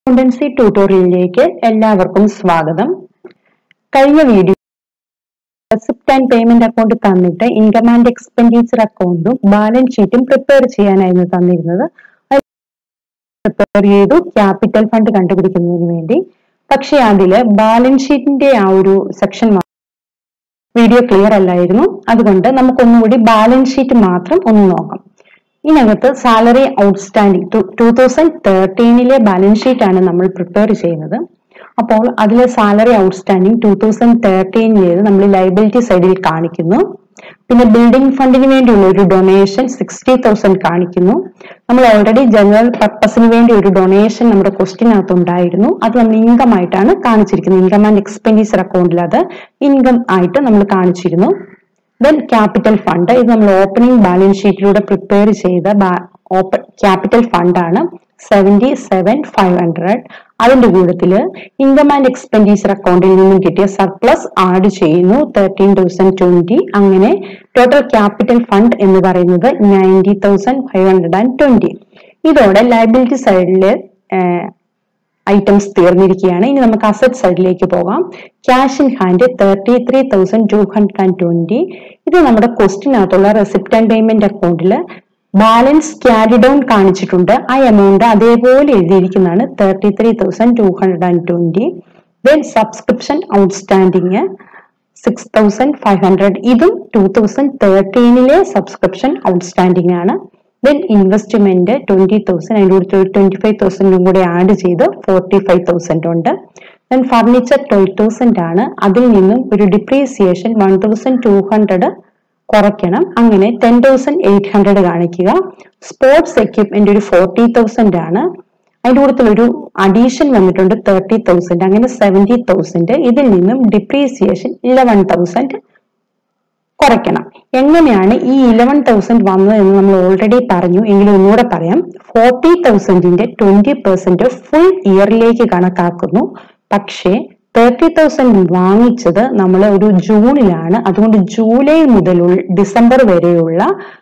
accountancy ട്യൂട്ടോറിയലിലേക്ക് എല്ലാവർക്കും സ്വാഗതം കഴിഞ്ഞ video receipt and payment account തന്നിട്ട് ഇൻകം ആൻഡ് എക്സ്പെൻഡിച്ചർ അക്കൗണ്ടും ബാലൻസ് ഷീറ്റും പ്രിപ്പയർ ചെയ്യാനായിരുന്നു തന്നിരുന്നത് പ്രിപ്പയർ ചെയ്തു ക്യാപിറ്റൽ ഫണ്ട് കണ്ടുപിടിക്കുന്നതിന് വേണ്ടി പക്ഷെ അതില് ബാലൻസ് ഷീറ്റിന്റെ ആ ഒരു സെക്ഷൻ വീഡിയോ ക്ലിയർ അല്ലായിരുന്നു അതുകൊണ്ട് നമുക്കൊന്നുകൂടി ബാലൻസ് ഷീറ്റ് മാത്രം ഒന്ന് നോക്കാം ഇതിനകത്ത് സാലറി ഔട്ട്സ്റ്റാൻഡിംഗ് ടൂ തൗസൻഡ് തേർട്ടീനിലെ ബാലൻസ് ഷീറ്റ് ആണ് നമ്മൾ പ്രിപ്പയർ ചെയ്യുന്നത് അപ്പോൾ അതിലെ സാലറി ഔട്ട്സ്റ്റാൻഡിംഗ് ടൂ തൗസൻഡ് തേർട്ടീനിലേത് നമ്മൾ ലൈബിലിറ്റി സൈഡിൽ കാണിക്കുന്നു പിന്നെ ബിൽഡിംഗ് ഫണ്ടിന് വേണ്ടിയുള്ള ഒരു ഡൊണേഷൻ സിക്സ്റ്റി തൗസൻഡ് കാണിക്കുന്നു നമ്മൾ ഓൾറെഡി ജനറൽ പർപ്പസിന് വേണ്ടി ഒരു ഡൊണേഷൻ നമ്മുടെ ക്വസ്റ്റിനകത്ത് ഉണ്ടായിരുന്നു അത് നമ്മൾ ഇൻകം ആയിട്ടാണ് കാണിച്ചിരിക്കുന്നത് ഇൻകം ആൻഡ് എക്സ്പെൻഡിച്ചർ അക്കൗണ്ടിൽ അത് ഇൻകം ആയിട്ട് നമ്മൾ കാണിച്ചിരുന്നു ദെൻ ക്യാപിറ്റൽ ഫണ്ട് ഇത് നമ്മൾ ഓപ്പണിംഗ് ബാലൻസ് ഷീറ്റിലൂടെ പ്രിപ്പയർ ചെയ്ത ക്യാപിറ്റൽ ഫണ്ടാണ് സെവന്റി സെവൻ ഫൈവ് ഹൺഡ്രഡ് അതിന്റെ കൂട്ടത്തില് ഇൻകം ആൻഡ് എക്സ്പെൻഡിച്ചർ അക്കൗണ്ടിൽ നിന്നും കിട്ടിയ സർപ്ലസ് ആഡ് ചെയ്യുന്നു തേർട്ടീൻ തൗസൻഡ് ട്വന്റി അങ്ങനെ ടോട്ടൽ ക്യാപിറ്റൽ ഫണ്ട് എന്ന് പറയുന്നത് ninety thousand five hundred and twenty ഇതോടെ ലയബിലിറ്റി സൈഡില് ഐറ്റംസ് തീർന്നിരിക്കുകയാണ് ഇനി നമുക്ക് അസറ്റ് സൈഡിലേക്ക് പോകാം cash in hand thirty three thousand two hundred and twenty ഇത് നമ്മുടെ ക്വസ്റ്റിനകത്തുള്ള റെസിപ്റ്റ് ആൻഡ് പേയ്മെന്റ് അക്കൗണ്ടിൽ ബാലൻസ് ക്യാരി ഡൗൺ കാണിച്ചിട്ടുണ്ട് ആ എമൗണ്ട് അതേപോലെ എഴുതിയിരിക്കുന്നതാണ് thirty three thousand two hundred and twenty then subscription outstanding six thousand five hundred ഇതും two thousand തേർട്ടീനിലെ സബ്സ്ക്രിപ്ഷൻ ഔട്ട്സ്റ്റാൻഡിംഗ് ആണ് ദെൻ ഇൻവെസ്റ്റ്മെന്റ് ട്വന്റി തൗസൻഡ് അതിൻ്റെ കൂടെ ട്വന്റി ഫൈവ് തൗസൻഡും കൂടെ ആഡ് ചെയ്ത് ഫോർട്ടി ഫൈവ് തൗസൻഡ് ഉണ്ട് ദെൻ ഫർണിച്ചർ ട്വൽവ് തൗസൻഡ് ആണ് അതിൽ നിന്നും ഒരു depreciation one thousand two hundred കുറയ്ക്കണം അങ്ങനെ ടെൻ തൗസൻഡ് എയ്റ്റ് ഹൺഡ്രഡ് കാണിക്കുക സ്പോർട്സ് എക്യുപ്മെന്റ് ഒരു ഫോർട്ടി തൗസൻഡ് ആണ് അതിന്റെ കൂട്ടത്തിൽ ഒരു അഡീഷൻ വന്നിട്ടുണ്ട് തേർട്ടി തൗസൻഡ് അങ്ങനെ സെവന്റി തൗസൻഡ് ഇതിൽ നിന്നും ഡിപ്രീസിയേഷൻ ഇലവൻ തൗസൻഡ് കുറയ്ക്കണം എങ്ങനെയാണ് ഈ ഇലവൻ തൗസൻഡ് വന്നത് എന്ന് നമ്മൾ ഓൾറെഡി പറഞ്ഞു എങ്കിലും ഒന്നുകൂടെ പറയാം ഫോർട്ടി തൗസൻഡിന്റെ ട്വന്റി പെർസെന്റ് ഫുൾ ഇയറിലേക്ക് കണക്കാക്കുന്നു പക്ഷേ തേർട്ടി തൗസൻഡ് വാങ്ങിച്ചത് നമ്മൾ ഒരു ജൂണിലാണ് അതുകൊണ്ട് ജൂലൈ മുതൽ ഡിസംബർ വരെയുള്ള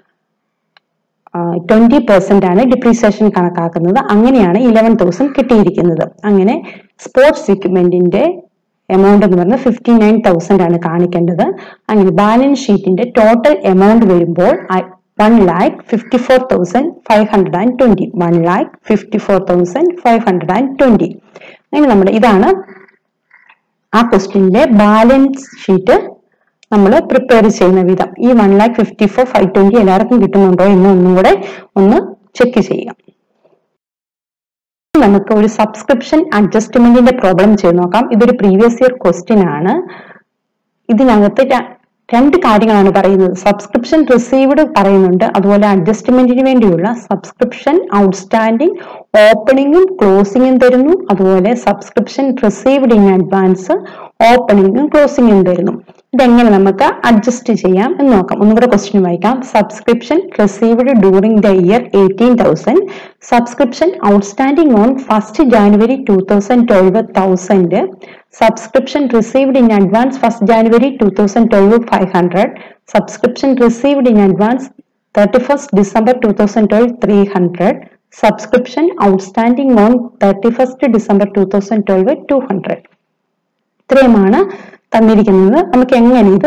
ട്വന്റി പെർസെന്റ് ആണ് ഡിപ്രീസിയേഷൻ കണക്കാക്കുന്നത് അങ്ങനെയാണ് ഇലവൻ തൗസൻഡ് കിട്ടിയിരിക്കുന്നത് അങ്ങനെ സ്പോർട്സ് എക്യുപ്മെന്റിന്റെ എമൗണ്ട് എന്ന് പറയുന്നത് ഫിഫ്റ്റി നയൻ തൗസൻഡ് ആണ് കാണിക്കേണ്ടത് അങ്ങനെ ബാലൻസ് ഷീറ്റിന്റെ ടോട്ടൽ എമൗണ്ട് വരുമ്പോൾ one lakh fifty four thousand five hundred and twenty one lakh fifty four thousand five hundred and twenty അങ്ങനെ നമ്മുടെ ഇതാണ് ആ ക്വസ്റ്റ്യനിലെ ബാലൻസ് ഷീറ്റ് നമ്മൾ പ്രിപ്പയർ ചെയ്യുന്ന വിധം ഈ one lakh fifty four five twenty എല്ലാവർക്കും കിട്ടുന്നുണ്ടോ എന്ന് ഒന്നും കൂടെ ഒന്ന് ചെക്ക് ചെയ്യാം നമുക്ക് ഒരു സബ്സ്ക്രിപ്ഷൻ അഡ്ജസ്റ്റ്മെന്റിന്റെ പ്രോബ്ലം ചെയ്ത് നോക്കാം ഇതൊരു പ്രീവിയസ് ഇയർ ക്വസ്റ്റ്യൻ ആണ് ഇതിനകത്ത് രണ്ട് കാര്യങ്ങളാണ് പറയുന്നത് സബ്സ്ക്രിപ്ഷൻ റിസീവ്ഡ് പറയുന്നുണ്ട് അതുപോലെ അഡ്ജസ്റ്റ്മെന്റിന് വേണ്ടിയുള്ള സബ്സ്ക്രിപ്ഷൻ ഔട്ട്സ്റ്റാൻഡിംഗ് ഓപ്പണിംഗും ക്ലോസിംഗും തരുന്നു അതുപോലെ സബ്സ്ക്രിപ്ഷൻ റിസീവ്ഡ് ഇൻ അഡ്വാൻസ് ഓപ്പണിംഗും ക്ലോസിംഗും തരുന്നു ഇതെങ്ങനെ നമുക്ക് അഡ്ജസ്റ്റ് ചെയ്യാം എന്ന് നോക്കാം ഒന്നുകൂടെ ക്വസ്റ്റ്യൻ വായിക്കാം subscription received during the year eighteen thousand subscription outstanding on first January two thousand twelve thousand subscription received in advance first January two thousand twelve five hundred subscription received in advance thirty first December two thousand twelve three hundred subscription outstanding on thirty first December two thousand twelve two hundred ഇത്രയുമാണ് തന്നിരിക്കുന്നത് നമുക്ക് എങ്ങനെ ഇത്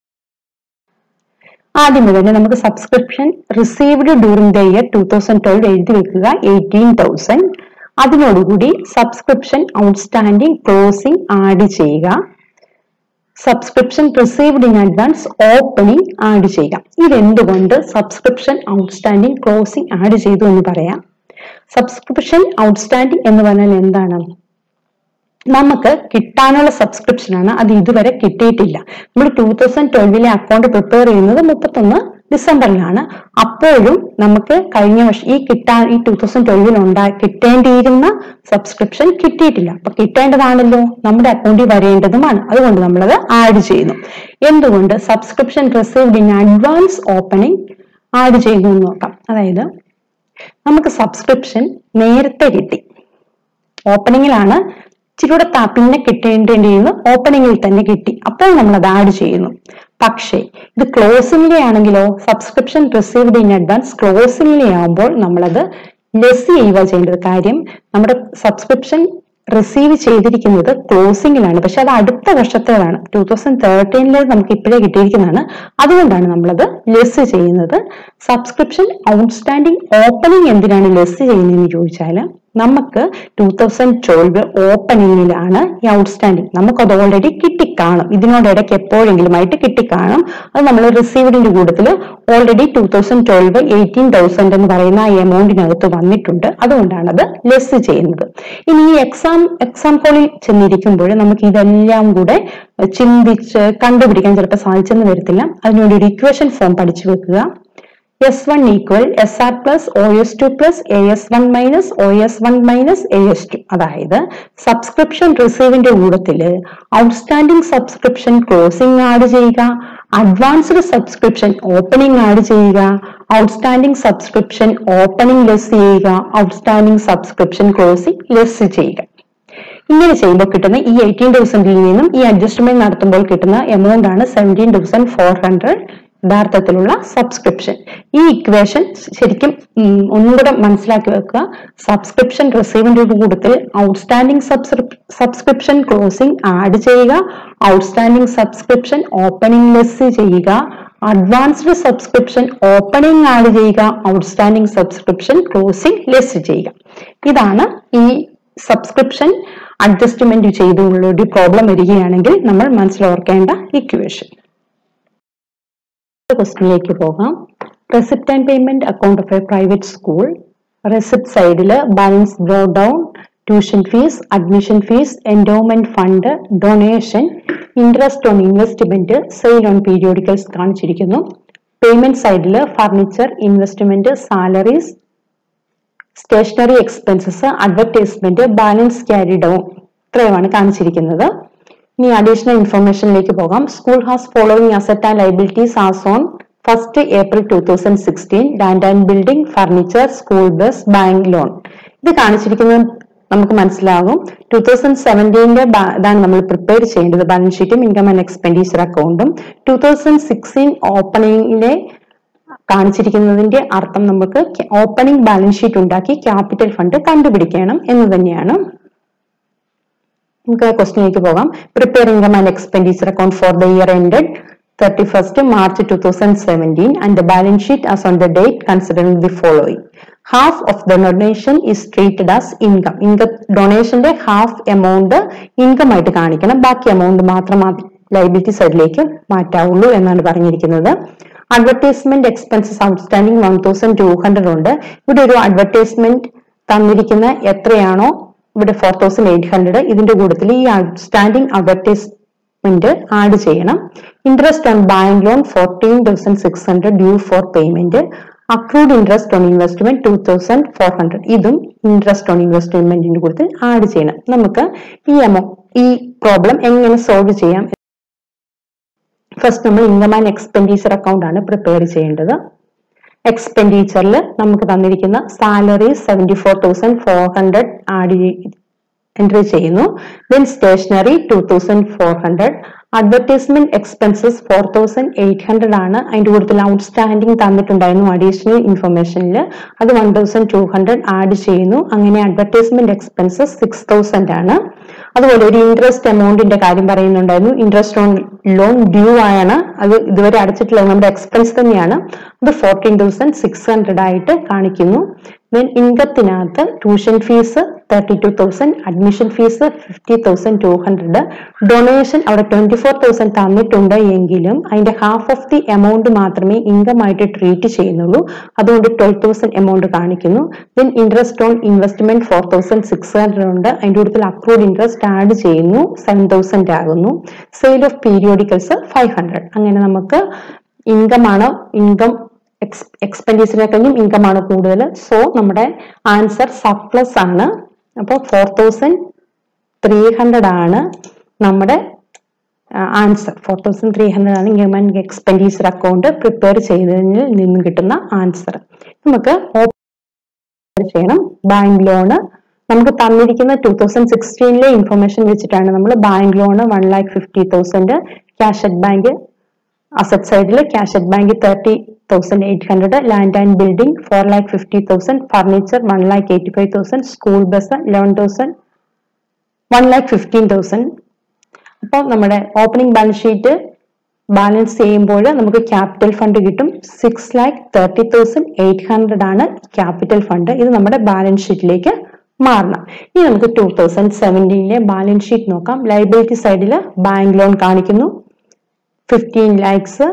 ആദ്യം തന്നെ നമുക്ക് subscription received during the year two thousand twelve എഴുതി വെക്കുക എയ്റ്റീൻ തൗസൻഡ് അതിനോടുകൂടി സബ്സ്ക്രിപ്ഷൻ ഔട്ട്സ്റ്റാൻഡിംഗ് ക്ലോസിംഗ് ആഡ് ചെയ്യുക subscription received in advance opening add ചെയ്യുക ഇതെന്തുകൊണ്ട് സബ്സ്ക്രിപ്ഷൻ ഔട്ട്സ്റ്റാൻഡിംഗ് ക്ലോസിംഗ് ആഡ് ചെയ്തു എന്ന് പറയാം സബ്സ്ക്രിപ്ഷൻ ഔട്ട്സ്റ്റാൻഡിംഗ് എന്ന് പറഞ്ഞാൽ എന്താണ് നമുക്ക് കിട്ടാനുള്ള സബ്സ്ക്രിപ്ഷൻ ആണ് അത് ഇതുവരെ കിട്ടിയിട്ടില്ല നമ്മൾ ടൂ തൗസൻഡ് ട്വൽവിലെ അക്കൗണ്ട് പ്രിപ്പയർ ചെയ്യുന്നത് മുപ്പത്തൊന്ന് ഡിസംബറിലാണ് അപ്പോഴും നമുക്ക് കഴിഞ്ഞ വർഷം ഈ കിട്ടാൻ ഈ ടൂ തൗസൻഡ് ട്വൽവിൽ ഉണ്ടാ കിട്ടേണ്ടിയിരുന്ന സബ്സ്ക്രിപ്ഷൻ കിട്ടിയിട്ടില്ല അപ്പൊ കിട്ടേണ്ടതാണല്ലോ നമ്മുടെ അക്കൗണ്ടിൽ വരേണ്ടതുമാണ് അതുകൊണ്ട് നമ്മളത് ആഡ് ചെയ്യുന്നു എന്തുകൊണ്ട് subscription received in advance opening add ചെയ്യുന്നു എന്ന് നോക്കാം അതായത് നമുക്ക് സബ്സ്ക്രിപ്ഷൻ നേരത്തെ കിട്ടി ഓപ്പണിങ്ങിലാണ് ഇച്ചിരൂടെ പിന്നെ കിട്ടേണ്ടിയിരുന്ന് ഓപ്പണിങ്ങിൽ തന്നെ കിട്ടി അപ്പോൾ നമ്മൾ അത് ആഡ് ചെയ്യുന്നു പക്ഷേ ഇത് ക്ലോസിംഗിലെ ആണെങ്കിലോ സബ്സ്ക്രിപ്ഷൻ റിസീവ്ഡ് ഇൻ അഡ്വാൻസ് ക്ലോസിംഗിലെ ആകുമ്പോൾ നമ്മളത് ലെസ് ചെയ്യുക ചെയ്യേണ്ടത് കാര്യം നമ്മുടെ സബ്സ്ക്രിപ്ഷൻ റിസീവ് ചെയ്തിരിക്കുന്നത് ക്ലോസിംഗിലാണ് പക്ഷെ അത് അടുത്ത വർഷത്തേതാണ് ടൂ തൗസൻഡ് തേർട്ടീനിൽ നമുക്ക് ഇപ്പോഴേ കിട്ടിയിരിക്കുന്നതാണ് അതുകൊണ്ടാണ് നമ്മളത് ലെസ് ചെയ്യുന്നത് സബ്സ്ക്രിപ്ഷൻ ഔട്ട്സ്റ്റാൻഡിങ് ഓപ്പണിംഗ് എന്തിനാണ് ലെസ് ചെയ്യുന്നതെന്ന് ചോദിച്ചാൽ നമുക്ക് ടൂ തൗസൻഡ് ട്വൽവ് ഓപ്പണിംഗിലാണ് ഈ ഔട്ട്സ്റ്റാൻഡിങ് നമുക്കത് ഓൾറെഡി കിട്ടിക്കാണും ഇതിനോടിടയ്ക്ക് എപ്പോഴെങ്കിലുമായിട്ട് കിട്ടിക്കാണും അത് നമ്മൾ റിസീവ്ഡിന്റെ കൂട്ടത്തിൽ already two thousand twelve eighteen thousand എന്ന് പറയുന്ന ആ എമൗണ്ടിനകത്ത് വന്നിട്ടുണ്ട് അതുകൊണ്ടാണ് അത് ലെസ് ചെയ്യുന്നത് ഇനി ഈ എക്സാം എക്സാം ഹോളിൽ ചെന്നിരിക്കുമ്പോൾ നമുക്ക് ഇതെല്ലാം കൂടെ ചിന്തിച്ച് കണ്ടുപിടിക്കാൻ ചിലപ്പോൾ സാധിച്ചെന്ന് വരത്തില്ല അതിനുവേണ്ടി ഒരു ഇക്വേഷൻ ഫോം പഠിച്ചു വെക്കുക S one equal S R plus O S two plus A S one minus O S one minus A S two അതായത് സബ്സ്ക്രിപ്ഷൻ റിസീവിന്റെ കൂട്ടത്തില് ഔട്ട്സ്റ്റാൻഡിംഗ് സബ്സ്ക്രിപ്ഷൻ ക്ലോസിംഗ് ആഡ് ചെയ്യുക അഡ്വാൻസ്ഡ് സബ്സ്ക്രിപ്ഷൻ ഓപ്പണിംഗ് ആഡ് ചെയ്യുക outstanding subscription opening less ചെയ്യുക outstanding subscription closing less ചെയ്യുക ഇങ്ങനെ ചെയ്യുമ്പോൾ കിട്ടുന്ന ഈ എയ്റ്റീൻ തൗസൻഡിൽ നിന്നും ഈ അഡ്ജസ്റ്റ്മെന്റ് നടത്തുമ്പോൾ കിട്ടുന്ന എമൗണ്ട് ആണ് സെവൻറ്റീൻ തൗസൻഡ് ഫോർ ഹൺഡ്രഡ് യഥാർത്ഥത്തിലുള്ള സബ്സ്ക്രിപ്ഷൻ ഈ ഇക്വേഷൻ ശരിക്കും ഉം, ഒന്നും കൂടെ മനസ്സിലാക്കി വെക്കുക സബ്സ്ക്രിപ്ഷൻ റിസീവിന്റെ കൂട്ടത്തിൽ ഔട്ട്സ്റ്റാൻഡിംഗ് സബ്സ്ക്രിപ്ഷൻ ക്ലോസിംഗ് ആഡ് ചെയ്യുക ഔട്ട്സ്റ്റാൻഡിംഗ് സബ്സ്ക്രിപ്ഷൻ ഓപ്പണിംഗ് ലെസ് ചെയ്യുക അഡ്വാൻസ്ഡ് സബ്സ്ക്രിപ്ഷൻ ഓപ്പണിംഗ് ആഡ് ചെയ്യുക ഔട്ട്സ്റ്റാൻഡിംഗ് സബ്സ്ക്രിപ്ഷൻ ക്ലോസിംഗ് ലെസ് ചെയ്യുക ഇതാണ് ഈ സബ്സ്ക്രിപ്ഷൻ അഡ്ജസ്റ്റ്മെന്റ് ചെയ്തുള്ള ഒരു പ്രോബ്ലം വരികയാണെങ്കിൽ നമ്മൾ മനസ്സിലോർക്കേണ്ട ഇക്വേഷൻ ക്വസ്റ്റിനിലേക്ക് പോകാം receipt and payment account of a private school receipt സൈഡിൽ balance brought down tuition fees admission fees endowment fund donation interest on investment sale on periodicals കാണിച്ചിരിക്കുന്നു പേയ്മെന്റ് സൈഡിൽ furniture investment salaries stationery expenses advertisement balance carry down ഇത്രയുമാണ് കാണിച്ചിരിക്കുന്നത് ഇനി additional ഇൻഫർമേഷനിലേക്ക് പോകാം school has following asset and liabilities as on first April two thousand sixteen land and building furniture school bus bank loan ഇത് കാണിച്ചിരിക്കുന്നത് നമുക്ക് മനസ്സിലാകും two thousand സെവൻറ്റീൻ്റെ ഇതാണ് നമ്മൾ പ്രിപ്പയർ ചെയ്യേണ്ടത് ബാലൻസ് ഷീറ്റും ഇൻകം ആൻഡ് എക്സ്പെൻഡിച്ചർ അക്കൗണ്ടും ടൂ തൗസൻഡ് സിക്സ്റ്റീൻ ഓപ്പണിംഗിലെ കാണിച്ചിരിക്കുന്നതിന്റെ അർത്ഥം നമുക്ക് ഓപ്പണിംഗ് ബാലൻസ് ഷീറ്റ് ഉണ്ടാക്കി ക്യാപിറ്റൽ ഫണ്ട് കണ്ടുപിടിക്കണം എന്ന് തന്നെയാണ് നമുക്ക് ക്വസ്റ്റിനിലേക്ക് പോകാം prepare income and expenditure account for the year ended thirty first March two thousand seventeen and the balance sheet as on the date considering the following half of the donation is treated as income income ഡൊണേഷന്റെ half amount income ആയിട്ട് കാണിക്കണം ബാക്കി amount മാത്രം liability സൈഡിലേക്ക് മാറ്റാവുള്ളൂ എന്നാണ് പറഞ്ഞിരിക്കുന്നത് advertisement expenses outstanding one thousand two hundred ഉണ്ട് ഇവിടെ ഒരു അഡ്വർടൈസ്മെന്റ് തന്നിരിക്കുന്ന എത്രയാണോ ഇവിടെ ഫോർ തൗസൻഡ് എയ്റ്റ് ഹൺഡ്രഡ് ഇതിന്റെ കൂട്ടത്തിൽ ഈ ഔട്ട്സ്റ്റാൻഡിംഗ് അഡ്വർടൈസ്മെന്റ് ആഡ് ചെയ്യണം interest on bank loan fourteen thousand six hundred due for payment accrued interest on investment two thousand four hundred ഇതും ഇൻട്രസ്റ്റ് ഓൺ ഇൻവെസ്റ്റ്മെന്റിന്റെ കൂട്ടത്തിൽ ആഡ് ചെയ്യണം നമുക്ക് ഈ എമൗ ഈ പ്രോബ്ലം എങ്ങനെ സോൾവ് ചെയ്യാം ഫസ്റ്റ് നമ്മൾ ഇൻകം ആൻഡ് എക്സ്പെൻഡിച്ചർ അക്കൗണ്ട് ആണ് പ്രിപ്പയർ ചെയ്യേണ്ടത് എക്സ്പെൻഡിച്ചറിൽ നമുക്ക് തന്നിരിക്കുന്ന salary seventy four thousand four hundred add entry ചെയ്യുന്നു then stationery two thousand four hundred advertisement expenses four thousand eight hundred ആണ് അതിന്റെ കൂടുതൽ ഔട്ട്സ്റ്റാൻഡിംഗ് തന്നിട്ടുണ്ടായിരുന്നു അഡീഷണൽ ഇൻഫർമേഷനിൽ അത് one thousand two hundred add ചെയ്യുന്നു അങ്ങനെ അഡ്വർടൈസ്മെന്റ് എക്സ്പെൻസസ് സിക്സ് തൗസൻഡ് ആണ് അതുപോലെ ഒരു ഇൻട്രസ്റ്റ് എമൗണ്ടിന്റെ കാര്യം പറയുന്നുണ്ടായിരുന്നു ഇൻട്രസ്റ്റ് ഓൺ ലോൺ ഡ്യൂ ആണ് അത് ഇതുവരെ അടച്ചിട്ടുള്ളത് നമ്മുടെ എക്സ്പെൻസ് തന്നെയാണ് അത് ഫോർട്ടീൻ തൗസൻഡ് സിക്സ് ഹൺഡ്രഡ് ആയിട്ട് കാണിക്കുന്നു ദെൻ ഇൻകത്തിനകത്ത് tuition fees thirty two thousand admission fees fifty thousand two hundred donation അവിടെ ട്വന്റി ഫോർ തൗസൻഡ് തന്നിട്ടുണ്ട് എങ്കിലും അതിന്റെ ഹാഫ് ഓഫ് ദി എമൗണ്ട് മാത്രമേ ഇൻകം ആയിട്ട് ട്രീറ്റ് ചെയ്യുന്നുള്ളൂ അതുകൊണ്ട് ട്വൽവ് തൗസൻഡ് എമൗണ്ട് കാണിക്കുന്നു then interest on investment four thousand six hundred ഉണ്ട് അതിന്റെ കൂട്ടത്തിൽ അപ്രൂവ്ഡ് ഇൻട്രസ്റ്റ് ആഡ് ചെയ്യുന്നു സെവൻ തൗസൻഡ് ആകുന്നു sale of periodicals five hundred അങ്ങനെ നമുക്ക് ഇൻകം ആണ് ഇൻകം എക്സ്പെൻഡിച്ചറിനെ കഴിഞ്ഞും ഇൻകം ആണ് കൂടുതൽ സോ നമ്മുടെ ആൻസർ സർപ്ലസ് ആണ് അപ്പോൾ ഫോർ തൗസൻഡ് ത്രീ ഹൺഡ്രഡ് ആണ് നമ്മുടെ answer four thousand three hundred ആണ് income and expenditure account prepare ചെയ്തതിൽ നിന്നും കിട്ടുന്ന ആൻസർ നമുക്ക് ചെയ്യണം ബാങ്ക് ലോണ് നമുക്ക് തന്നിരിക്കുന്ന ടൂ തൗസൻഡ് സിക്സ്റ്റീനിലെ ഇൻഫർമേഷൻ വെച്ചിട്ടാണ് നമ്മൾ bank loan one lakh fifty thousand cash at bank asset സൈഡിൽ cash at bank thirty thousand eight hundred land and building four lakh fifty thousand furniture one lakh eighty five thousand school bus eleven thousand one lakh fifteen thousand അപ്പോൾ നമ്മുടെ opening balance sheet balance ചെയ്യുമ്പോൾ നമുക്ക് capital fund കിട്ടും six lakh thirty thousand eight hundred ആണ് capital fund ഇത് നമ്മുടെ balance ഷീറ്റിലേക്ക് മാറണം ഇനി നമുക്ക് ടൂ തൗസൻഡ് സെവൻറ്റീനിലെ ബാലൻസ് ഷീറ്റ് നോക്കാം ലൈബിലിറ്റി സൈഡിൽ ബാങ്ക് ലോൺ കാണിക്കുന്നു ഫിഫ്റ്റീൻ ലാക്സ്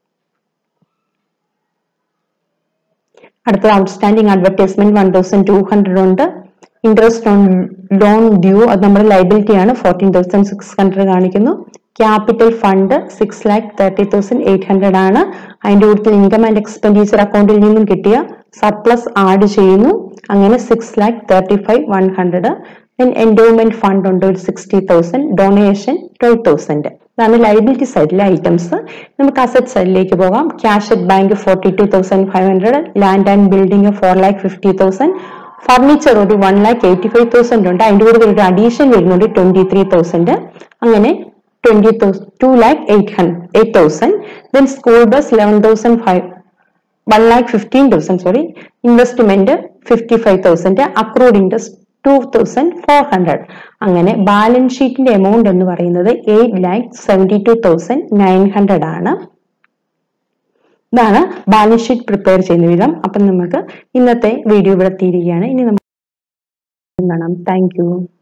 അടുത്തത് outstanding advertisement one thousand two hundred ഉണ്ട് ഇൻട്രസ്റ്റ് ഓൺ ലോൺ ഡ്യൂ അത് നമ്മുടെ ലൈബിലിറ്റി ആണ് ഫോർട്ടീൻ തൗസൻഡ് സിക്സ് ഹൺഡ്രഡ് കാണിക്കുന്നു capital fund six lakh thirty thousand eight hundred ആണ് അതിന്റെ കൂടുതൽ ഇൻകം ആൻഡ് എക്സ്പെൻഡിച്ചർ അക്കൗണ്ടിൽ നിന്നും കിട്ടിയ സർപ്ലസ് ആഡ് ചെയ്യുന്നു അങ്ങനെ six lakh thirty five one hundred then endowment fund ഉണ്ട് ഒരു sixty thousand donation twelve thousand ഇതാണ് ലൈബിലിറ്റി സൈഡിലെ ഐറ്റംസ് നമുക്ക് അസറ്റ് സൈഡിലേക്ക് പോകാം cash at bank forty two thousand five hundred land and building four lakh fifty thousand furniture ഒരു one lakh eighty five thousand ഉണ്ട് അതിന്റെ കൂടെ ഒരു അഡീഷൻ വരുന്നുണ്ട് ട്വന്റി ത്രീ തൗസൻഡ് അങ്ങനെ twenty two lakh eight hundred eight thousand then school bus eleven thousand five one lakh fifteen thousand sorry investment fifty five thousand accrued interest two thousand four hundred അങ്ങനെ balance ഷീറ്റിന്റെ amount എന്ന് പറയുന്നത് eight lakh seventy two thousand nine hundred ആണ് ഇതാണ് balance sheet prepare ചെയ്യുന്ന വിധം അപ്പം നമുക്ക് ഇന്നത്തെ വീഡിയോ ഇവിടെ തീരുകയാണ് ഇനി നമുക്ക് കാണാം താങ്ക് യു